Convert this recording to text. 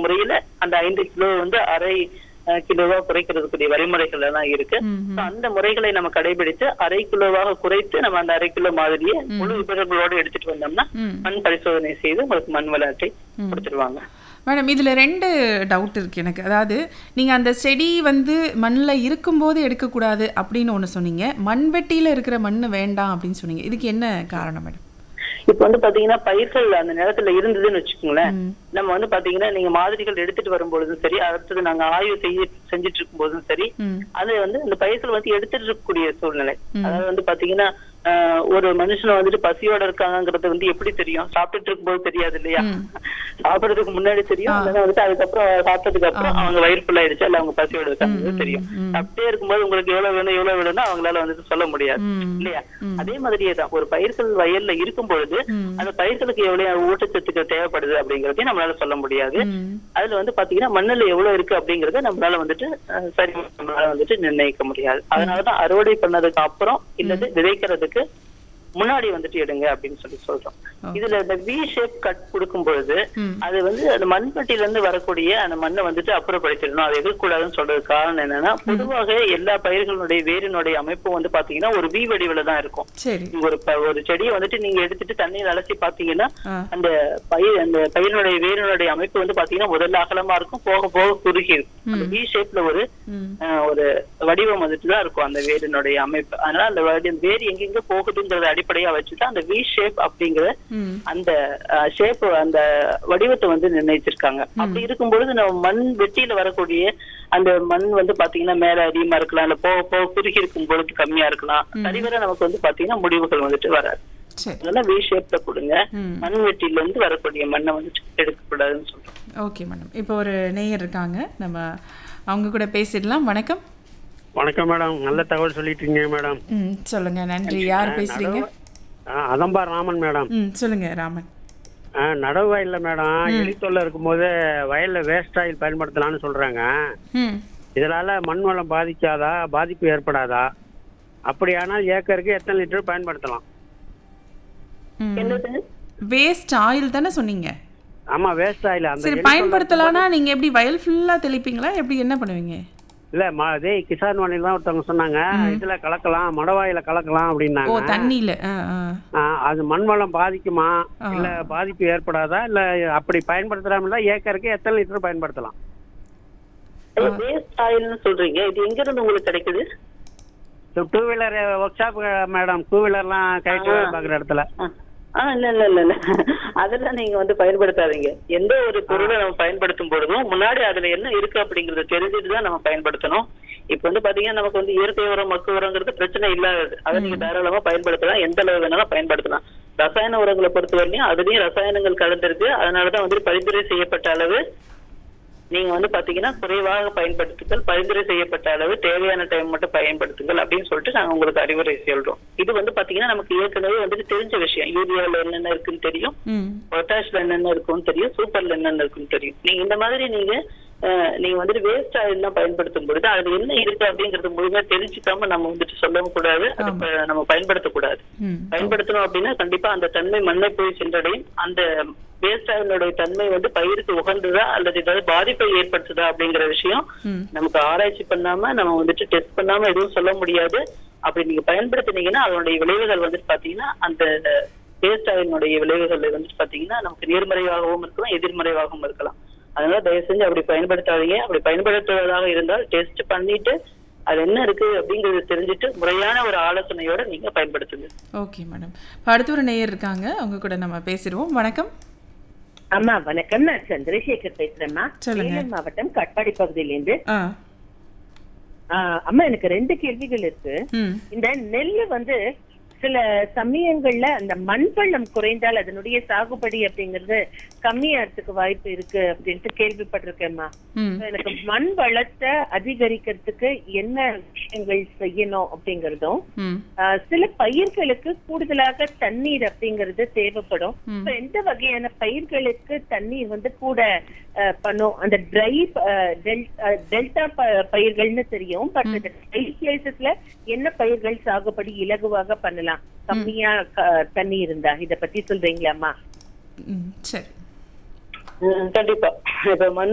முறையில அந்த ஐந்து கிலோ வந்து அரை அஹ், கிலோவா குறைக்கிறதுக்குரிய வழிமுறைகள் எல்லாம் இருக்கு ம், ம். So, அந்த முறைகளை நம்ம கடைபிடித்து அரை கிலோவாக குறைத்து நம்ம அந்த அரை கிலோ மாதிரியே முழு விவரங்களோடு எடுத்துட்டு வந்தோம்னா ம். மண் பரிசோதனை செய்து உங்களுக்கு மண் வள அட்டை கொடுத்துருவாங்க மேடம் இதில் ரெண்டு டவுட் இருக்கு எனக்கு அதாவது நீங்கள் அந்த செடி வந்து மண்ணில் இருக்கும்போது எடுக்கக்கூடாது அப்படின்னு ஒன்று சொன்னீங்க மண்வெட்டியில் இருக்கிற மண் வேண்டாம் அப்படின்னு சொன்னீங்க இதுக்கு என்ன காரணம் மேடம் இப்ப வந்து பாத்தீங்கன்னா பயிர்கள் அந்த நிலத்துல இருந்ததுன்னு வச்சுக்கோங்களேன் ம். நம்ம வந்து பாத்தீங்கன்னா நீங்க மாதிரிகள் எடுத்துட்டு வரும்பொழுதும் சரி அடுத்தது நாங்க ஆய்வு செய்ய செஞ்சுட்டு இருக்கும் போதும் சரி ம் அது வந்து இந்த பயிர்கள் வந்து எடுத்துட்டு இருக்கக்கூடிய சூழ்நிலை அதாவது வந்து பாத்தீங்கன்னா ஆஹ், ஒரு மனுஷன் வந்துட்டு பசியோட இருக்காங்கங்கிறது வந்து எப்படி தெரியும் சாப்பிட்டுட்டு இருக்கும்போது தெரியாது இல்லையா சாப்பிடுறதுக்கு முன்னாடி தெரியும் இல்லைன்னா வந்துட்டு அதுக்கப்புறம் சாப்பிட்டதுக்கு அப்புறம் அவங்க வயிறு ஃபுல் ஆயிடுச்சு இல்ல அவங்க பசியோட இருக்காங்க தெரியும் சாப்பிட்டே இருக்கும்போது உங்களுக்கு எவ்வளவு வேணும் எவ்வளவு வேணும்னு அவங்களால வந்துட்டு சொல்ல முடியாது ம். இல்லையா அதே மாதிரியே தான் ஒரு பயிர்கள் வயல்ல இருக்கும் பொழுது அந்த பயிர்களுக்கு எவ்வளவு ஊட்டச்சத்துக்கள் தேவைப்படுது அப்படிங்கறதையும் நம்மளால சொல்ல முடியாது ம் அதுல வந்து பாத்தீங்கன்னா மண்ணுல எவ்வளவு இருக்கு அப்படிங்கறத நம்மளால வந்துட்டு அஹ், சரி நம்மளால வந்துட்டு நிர்ணயிக்க முடியாது அதனாலதான் அறுவடை பண்ணதுக்கு அப்புறம் இல்லது விதைக்கிறதுக்கு முன்னாடி வந்துட்டு எடுங்க அப்படின்னு சொல்லி சொல்றோம் இதுல இந்த வி ஷேப் கட் கொடுக்கும் பொழுது ம். அது வந்து அந்த மண்வெட்டில இருந்து வரக்கூடிய அந்த மண்ணை வந்துட்டு அப்புறப்படுத்திடணும் அதை எதிர்க்கூடாதுன்னு சொல்றது காரணம் என்னன்னா பொதுவாக எல்லா பயிர்களுடைய வேரினுடைய அமைப்பு வந்து பாத்தீங்கன்னா ஒரு வி வடிவில தான் இருக்கும் சரி நீங்க ஒரு ப- ஒரு செடியை வந்துட்டு நீங்க எடுத்துட்டு தண்ணியில் அலசி பாத்தீங்கன்னா ஆ அந்த பயிர் அந்த பயிரினுடைய வேரினுடைய அமைப்பு வந்து பாத்தீங்கன்னா முதல்ல அகலமா இருக்கும் போக போக குறுகி இருக்கும் அந்த வி ஷேப்ல ஒரு ம் அஹ், ஒரு வடிவம் வந்துட்டு தான் இருக்கும் அந்த வேரினுடைய அமைப்பு அதனால அந்த வடி- வேர் எங்கெங்க போகுதுங்கிறத அடிப்படையா வச்சுதான் அந்த வி ஷேப் அப்படிங்கிற ம் அந்த ஷேப் அந்த வடிவத்தை வந்து நிர்ணயிச்சிருக்காங்க அப்படி இருக்கும் பொழுது நம்ம மண் வெட்டியில வரக்கூடிய அந்த மண் வந்து பாத்தீங்கன்னா மேல அதிகமா இருக்கலாம் இல்ல போக போக குறுகி இருக்கும் பொழுது கம்மியா இருக்கலாம் சரிவர நமக்கு வந்து பாத்தீங்கன்னா முடிவுகள் வந்துட்டு வராது சரி அதனால வி ஷேப்ல கொடுங்க ம் மண் வெட்டியில இருந்து வரக்கூடிய மண்ணை வந்துட்டு எடுக்கக்கூடாதுன்னு சொல்றோம் ஓகே மேடம் இப்போ ஒரு நேயர் இருக்காங்க நம்ம அவங்க கூட பேசிடலாம் வணக்கம் வணக்கம் மேடம் நல்ல தகவல் சொல்லிட்டீங்க மேடம் ம் சொல்லுங்க நன்றி யார் பேசுறீங்க ஆ, அதம்பா ராமன் மேடம் ம் சொல்லுங்க ராமன் ஆ, நடவு வயல்ல மேடம் எலித்தொல்லை இருக்கும்போது வயல்ல வேஸ்ட் ஆயில் பயன்படுத்தலாம்னு சொல்றாங்க ம் இதனால மண் வளம் பாதிக்காதா பாதிப்பு ஏற்படாதா அப்படியானால் ஏக்கருக்கு எத்தனை லிட்டர் பயன்படுத்தலாம் ம் என்னது வேஸ்ட் ஆயில் தானே சொன்னீங்க ஆமா வேஸ்ட் ஆயில் அந்த சரி எலித்தொல்லை- பயன்படுத்தலாம்னா நீங்க எப்படி வயல் ஃபுல்லா தெளிப்பீங்களா எப்படி என்ன பண்ணுவீங்க இல்ல ம- அதே கிசான் வாணியில் தான் ஒருத்தவங்க சொன்னாங்க இதுல கலக்கலாம் மடவாயில கலக்கலாம் ஓ அப்படின்னாங்க தண்ணியில ஆ ஆ ஆ, அது மண் வளம் பாதிக்குமா இல்ல பாதிப்பு ஏற்படாதா இல்ல அப்படி பயன்படுத்தலாம்ல ஏக்கருக்கு எத்தனை லிட்டர் பயன்படுத்தலாம் வேஸ்ட் ஆயில்னு சொல்றீங்க இது எங்க இருந்து உங்களுக்கு கிடைக்குது two wheeler workshop madam two வீலர்லாம் கைட்டு பார்க்குற இடத்துல ஆ. ஆ இல்ல இல்ல இல்ல இல்ல அதெல்லாம் நீங்க வந்து பயன்படுத்தாதீங்க எந்த ஒரு பொருளை நம்ம பயன்படுத்தும் பொழுதும் முன்னாடி அதுல என்ன இருக்கு அப்படிங்கறத தெரிஞ்சுட்டு தான் நம்ம பயன்படுத்தணும் இப்ப வந்து பாத்தீங்கன்னா நமக்கு வந்து இயற்கை உரம் மக்கு உரங்கிறது பிரச்சனை இல்லாதது அதை நீங்க தாராளமா பயன்படுத்தலாம் எந்த அளவு வேணாலும் பயன்படுத்தலாம் ரசாயன உரங்களை பொறுத்தவரையும் அதுலயும் ரசாயனங்கள் கலந்திருக்கு அதனாலதான் வந்து பரிந்துரை செய்யப்பட்ட அளவு நீங்க வந்து பாத்தீங்கன்னா குறைவாக பயன்படுத்துங்கள் பரிந்துரை செய்யப்பட்ட அளவு தேவையான டைம் மட்டும் பயன்படுத்துங்கள் அப்படின்னு சொல்லிட்டு நாங்க உங்களுக்கு அறிவுரை சொல்றோம் இது வந்து பாத்தீங்கன்னா நமக்கு ஏற்கனவே வந்துட்டு தெரிஞ்ச விஷயம் யூரியால என்னென்ன இருக்குன்னு தெரியும் ம் பொட்டாஷ்ல என்னென்ன இருக்குன்னு தெரியும் சூப்பர்ல என்னென்ன இருக்குன்னு தெரியும் நீங்க இந்த மாதிரி நீங்க அஹ், நீங்க வந்துட்டு வேஸ்ட் ஆயில் எல்லாம் பயன்படுத்தும் பொழுது அதுல என்ன இருக்கு அப்படிங்கறது முழுமையா தெரிஞ்சுக்காம நம்ம வந்துட்டு சொல்லவும் கூடாது அது ப- நம்ம பயன்படுத்தக்கூடாது ம் பயன்படுத்தணும் அப்படின்னா கண்டிப்பா அந்த தன்மை மண்ணை போய் சென்றடையும் அந்த வேஸ்ட் ஆயிலுடைய தன்மை வந்து பயிருக்கு உகந்ததா அல்லது ஏதாவது பாதிப்பை ஏற்படுத்துதா அப்படிங்கிற விஷயம் ம் நமக்கு ஆராய்ச்சி பண்ணாம நம்ம வந்துட்டு டெஸ்ட் பண்ணாம எதுவும் சொல்ல முடியாது அப்படி நீங்க பயன்படுத்தினீங்கன்னா அதனுடைய விளைவுகள் வந்துட்டு பாத்தீங்கன்னா அந்த வேஸ்ட் ஆயிலினுடைய விளைவுகள் வந்துட்டு பாத்தீங்கன்னா நமக்கு நேர்மறையாகவும் இருக்கலாம் எதிர்மறையாகவும் இருக்கலாம் அதனால தயவு செஞ்சு அப்படி பயன்படுத்தாதீங்க அப்படி பயன்படுத்துவதாக இருந்தால் டெஸ்ட் பண்ணிட்டு அது என்ன இருக்கு அப்படிங்கறத தெரிஞ்சுட்டு முறையான ஒரு ஆலோசனையோட நீங்க பயன்படுத்துங்க ஓகே மேடம் இப்போ அடுத்து ஒரு நேயர் இருக்காங்க அவங்க கூட நம்ம பேசிடுவோம் வணக்கம் அம்மா வணக்கம் நான் சந்திரசேகர் பேசுறேம்மா சொல்லுங்க. சேலம் மாவட்டம் கட்பாடி பகுதியிலேருந்து ஆ ஆ, அம்மா எனக்கு ரெண்டு கேள்விகள் இருக்கு ம் இந்த நெல்லு வந்து சில சமயங்கள்ல அந்த மண்வளம் குறைந்தால் அதனுடைய சாகுபடி அப்படிங்கறது கம்மியாகிறதுக்கு வாய்ப்பு இருக்கு அப்படின்ட்டு கேள்விப்பட்டிருக்கேம்மா ம் எனக்கு மண் வளத்தை அதிகரிக்கிறதுக்கு என்ன விஷயங்கள் செய்யணும் அப்படிங்கறதும் ம் ஆஹ் சில பயிர்களுக்கு கூடுதலாக தண்ணீர் அப்படிங்கிறது தேவைப்படும் ம். இப்ப எந்த வகையான பயிர்களுக்கு தண்ணீர் வந்து கூட ஆஹ் பண்ணும் அந்த ட்ரை டெல்டா பயிர்கள்னு தெரியும் பட் இந்த ட்ரை பிளேசஸ்ல என்ன பயிர்கள் சாகுபடி இலகுவாக பண்ணலாம் கம்மியா க- தண்ணி இருந்தா இத பத்தி சொல்றீங்களாம்மா ம் சரி கண்டிப்பா இப்ப மண்